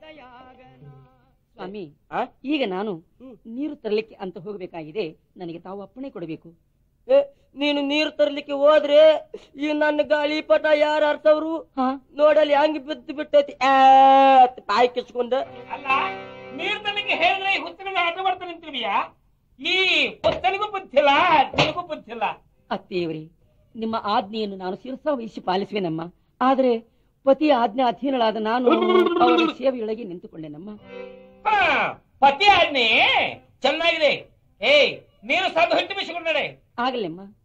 ಸ್ವಾಮಿ ಆ? ಈಗ ನಾನು ಹ್ಮ್. ನೀರು ತರಲಿಕ್ಕೆ ಅಂತ ಹೋಗಬೇಕಾಗಿದೆ ನನಗೆ ತಾವು ಅಪ್ಪಣೆ ಕೊಡಬೇಕು ಏ, ನೀನು ನೀರು ತರ್ಲಿಕ್ಕೆ ಹೋದ್ರೆ ಈ ನನ್ನ ಗಾಳಿ ಪಟ ಯಾರು ಅರ್ಥವ್ರು ಹಾ ನೋಡಲ್ಲಿ ಹಂಗ್ ಬಿದ್ದು ಬಿಟ್ಟೈತಿ ಆ, ಅಂತ ಬಾಯಿ ಕಿಚ್ಕೊಂಡ ಅಲ್ಲ ನೀರ್ ತನಗೆ ಹೇಳಿದ್ರೆ ಈ ಹುತ್ತನಿಗೆ ಆಟ ಮಾಡ್ತಾನೆ ಅಂತೀವಿಯಾ ಈ ಹುತ್ತನಿಗೂ ಬುದ್ಧಿಲ್ಲ ನಿನಗೂ ಬುದ್ಧಿಲ್ಲ ಅತ್ತೆಯವರೇ ನಿಮ್ಮ ಆಜ್ಞೆಯನ್ನು ನಾನು ಶಿರಸ ವಹಿಸಿ ಪಾಲಿಸುವೆನಮ್ಮ ಆದರೆ ಪತಿಯ ಆಜ್ಞೆ ಅಧೀನಳಾದ ನಾನು ಅವರ ಸೇವೆಯೊಳಗೆ ನಿಂತುಕೊಂಡೆನಮ್ಮ ಹಾ, ಪತಿ ಆಜ್ಞೆ ಚೆನ್ನಾಗಿದೆ ಏಯ್ ನೀರು ಸಾಧು ಹಟ್ಟಿ ಬಿಸಿಕೊಂಡರೆ ಆಗಲೆಮ್ಮ